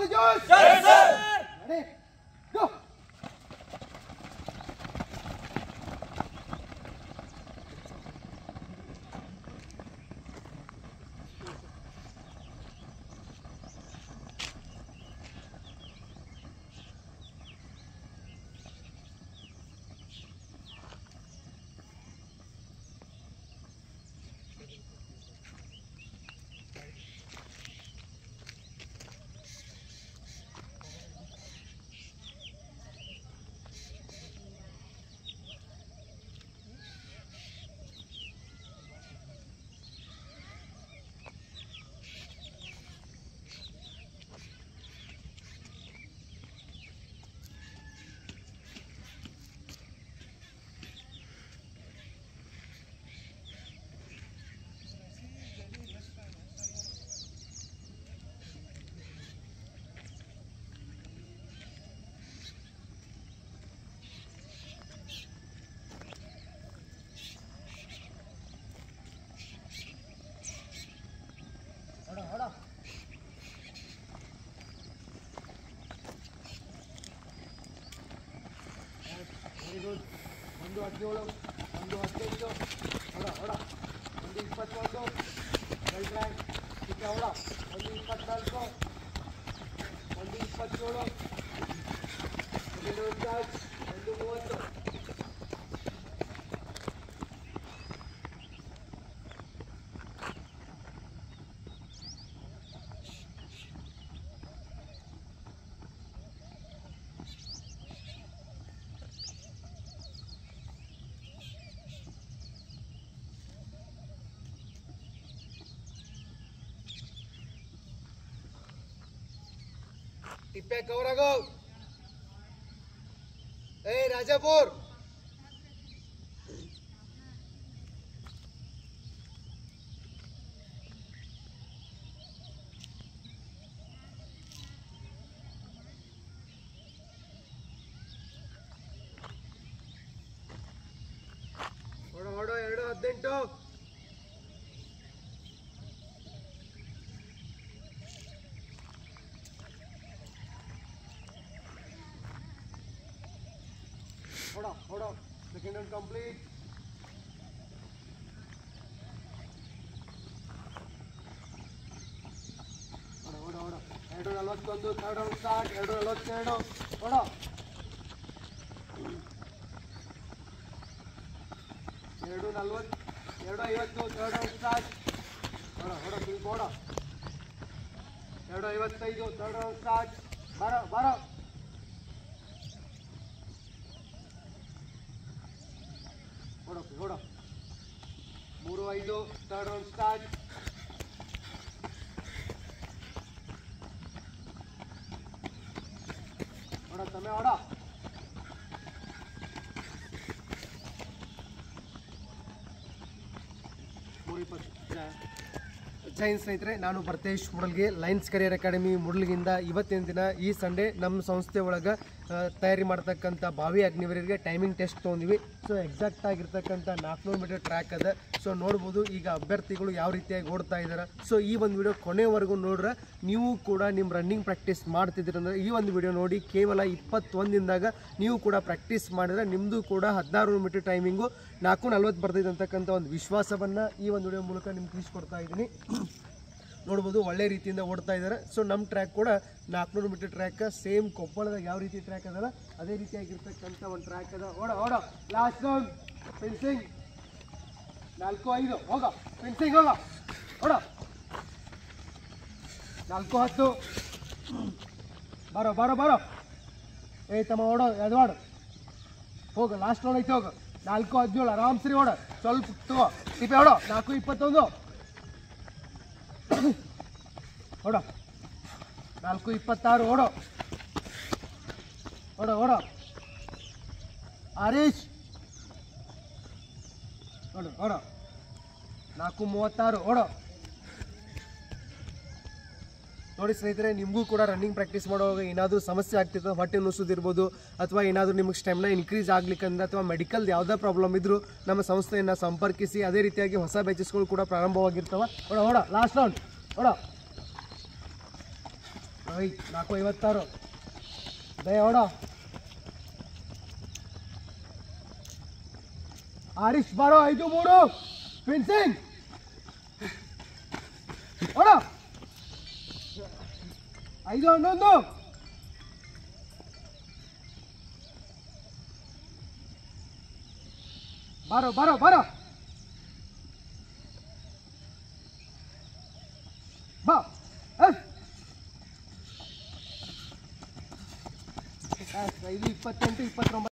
ಜೋಶ್ ready go ಹೊಡ ಹೊಡ very good ಒಂದು ಹದಿನೇಳು ಒಂದು ಹದಿನೆಂಟು ಹೊಡ ಹೊಡ ಒಂದು ಇಪ್ಪತ್ತೊಂದು ರೈಟ್ ರ್ಯಾಂಕ್ ಚಿಕ್ಕ ಹೊಡ ಒಂದು ಇಪ್ಪತ್ನಾಲ್ಕು ಒಂದು ಇಪ್ಪತ್ತೇಳು ಒಂದು ಚಾರ್ಜ್ ಒಂದು ಮೂವತ್ತು ಟಿಪ್ಪೆ ಕೌರಗೋ ಏ ರಾಜಾಪುರ್ ಹೊಡ ಹೊಡ ಎರಡು ಹದಿನೆಂಟು ಹೊಡ ಹೊಡ ಸೆಕೆಂಡ್ ರೌಂಡ್ ಕಂಪ್ಲೀಟ್ ಹೊಡ ಹೊಡ ಹೊಡ ಎರಡು ನಲವತ್ತೊಂದು ಥರ್ಡ್ ರೌಂಡ್ ಸ್ಟಾರ್ಟ್ ಎರಡು ನಲವತ್ತೆರಡು ಹೊಡ ಎರಡು ನಲ್ವತ್ತು ಎರಡು ಐವತ್ತು ಥರ್ಡ್ ರೌಂಡ್ ಸ್ಟಾರ್ಟ್ ಹೊಡ ಹೊಡ ಸ್ವಲ್ಪ ಹೊಡ ಎರಡು ಐವತ್ತೈದು ಥರ್ಡ್ ರೌಂಡ್ ಸ್ಟಾರ್ಟ್ ಬಾರ ಬಾರ ಹೊಡ ಹೊಡ ಮೂರು ಐದು ಥರ್ಡ್ ರೌಂಡ್ ಸ್ಟಾರ್ಟ್ ಹೊಡ ಸಮಯ ಹೊಡ ಮೂರು ಇಪ್ಪತ್ತು ಜಯ ಜೈ ಹಿಂದ್ ಸ್ನೇಹಿತರೆ ನಾನು ಭರ್ತೇಶ್ ಮುಡಲ್ಗೆ ಲೈನ್ಸ್ ಕರಿಯರ್ ಅಕಾಡೆಮಿ ಮುಡಲ್ಗಿಂದ ಇವತ್ತಿನ ದಿನ ಈ ಸಂಡೇ ನಮ್ಮ ಸಂಸ್ಥೆ ಒಳಗೆ ತಯಾರಿ ಮಾಡ್ತಕ್ಕಂಥ ಬಾವಿ ಅಗ್ನಿವೀರರಿಗೆ ಟೈಮಿಂಗ್ ಟೆಸ್ಟ್ ತೊಗೊಂಡಿವಿ ಸೊ ಎಕ್ಸಾಕ್ಟ್ ಆಗಿರ್ತಕ್ಕಂಥ ನಾಲ್ಕುನೂರು ಮೀಟರ್ ಟ್ರ್ಯಾಕ್ ಅದ ಸೊ ನೋಡ್ಬೋದು ಈಗ ಅಭ್ಯರ್ಥಿಗಳು ಯಾವ ರೀತಿಯಾಗಿ ಓಡ್ತಾ ಇದ್ದಾರೆ ಸೊ ಈ ಒಂದು ವಿಡಿಯೋ ಕೊನೆವರೆಗೂ ನೋಡ್ರೆ ನೀವು ಕೂಡ ನಿಮ್ಮ ರನ್ನಿಂಗ್ ಪ್ರಾಕ್ಟೀಸ್ ಮಾಡ್ತಿದ್ದೀರಿ ಅಂದರೆ ಈ ಒಂದು ವಿಡಿಯೋ ನೋಡಿ ಕೇವಲ ಇಪ್ಪತ್ತೊಂದಿಂದಾಗ ನೀವು ಕೂಡ ಪ್ರಾಕ್ಟೀಸ್ ಮಾಡಿದ್ರೆ ನಿಮ್ಮದು ಕೂಡ ಹದಿನಾರು ಮೀಟರ್ ಟೈಮಿಂಗು ನಾಲ್ಕು ನಲ್ವತ್ತು ಬರ್ತೈತೆ ಅಂತಕ್ಕಂಥ ಒಂದು ವಿಶ್ವಾಸವನ್ನು ಈ ಒಂದು ವಿಡಿಯೋ ಮೂಲಕ ನಿಮ್ಗೆ ತಿಳಿಸ್ಕೊಡ್ತಾ ಇದ್ದೀನಿ ನೋಡ್ಬೋದು ಒಳ್ಳೆ ರೀತಿಯಿಂದ ಓಡ್ತಾ ಇದ್ದಾರೆ ಸೊ ನಮ್ಮ ಟ್ರ್ಯಾಕ್ ಕೂಡ ನಾಲ್ಕುನೂರು ಮೀಟರ್ ಟ್ರ್ಯಾಕ್ ಸೇಮ್ ಕೊಪ್ಪಳದಾಗ ಯಾವ ರೀತಿ ಟ್ರ್ಯಾಕ್ ಅದಲ್ಲ ಅದೇ ರೀತಿಯಾಗಿರ್ತಕ್ಕಂಥ ಒಂದು ಟ್ರ್ಯಾಕ್ ಅದ ಓಡ ಓಡ ಲಾಸ್ಟ್ ರೌಂಡ್ ಫೆನ್ಸಿಂಗ್ ನಾಲ್ಕು ಐದು ಹೋಗ ಫೆನ್ಸಿಂಗ್ ಹೋಗ ಓಡ ನಾಲ್ಕು ಹತ್ತು ಬರೋ ಬರೋ ಬರೋ ಏ ತಮ್ಮ ಓಡೋ ಎದ್ವಾಡು ಹೋಗ ಲಾಸ್ಟ್ ರೌಂಡ್ ಐತೆ ಹೋಗ ನಾಲ್ಕು ಹದಿನೇಳು ಆರಾಮ್ ಸರಿ ಓಡ ಸ್ವಲ್ಪ ತಗೋ ಟಿಪೆ ಓಡೋ ನಾಲ್ಕು ಇಪ್ಪತ್ತೊಂದು ಓಡೋ ನಾಲ್ಕು ಇಪ್ಪತ್ತಾರು ಓಡೋ ಓಡೋ ಓಡೋ ಹರೀಶ್ ಓಡು ಓಡೋ ನಾಲ್ಕು ಮೂವತ್ತಾರು ಓಡೋ ನೋಡಿ ಸ್ನೇಹಿತರೆ ನಿಮಗೂ ಕೂಡ ರನ್ನಿಂಗ್ ಪ್ರಾಕ್ಟೀಸ್ ಮಾಡುವಾಗ ಏನಾದರೂ ಸಮಸ್ಯೆ ಆಗ್ತಿತ್ತು ಹೊಟ್ಟೆ ನುಸುದಿರ್ಬೋದು ಅಥವಾ ಏನಾದರೂ ನಿಮಗೆ ಸ್ಟೆಮ್ನ ಇನ್ಕ್ರೀಸ್ ಆಗ್ಲಿಕ್ಕಂದ್ರೆ ಅಥವಾ ಮೆಡಿಕಲ್ ಯಾವುದೇ ಪ್ರಾಬ್ಲಮ್ ಇದ್ದರೂ ನಮ್ಮ ಸಂಸ್ಥೆಯನ್ನು ಸಂಪರ್ಕಿಸಿ ಅದೇ ರೀತಿಯಾಗಿ ಹೊಸ ಬ್ಯಾಚಸ್ಗಳು ಕೂಡ ಪ್ರಾರಂಭವಾಗಿರ್ತವೆ ಓಡ ಓಡ ಲಾಸ್ಟ್ ರೌಂಡ್ ಓಡ ಐ ನಾಲ್ಕು ಐವತ್ತಾರು ದಯ ಹೊಡ ಆರಿಶ್ ಬಾರೋ ಐದು ಮೂರು ಫಿನ್ಸಿಂಗ್ ಹೊಡ ಐದು ಹನ್ನೊಂದು ಬಾರೋ ಬಾರೋ ಬಾರೋ ಬಾ ಎಸ್. ಎಸ್, ಐದು ಇಪ್ಪತ್ತೆಂಟು ಇಪ್ಪತ್ತೊಂಬತ್ತು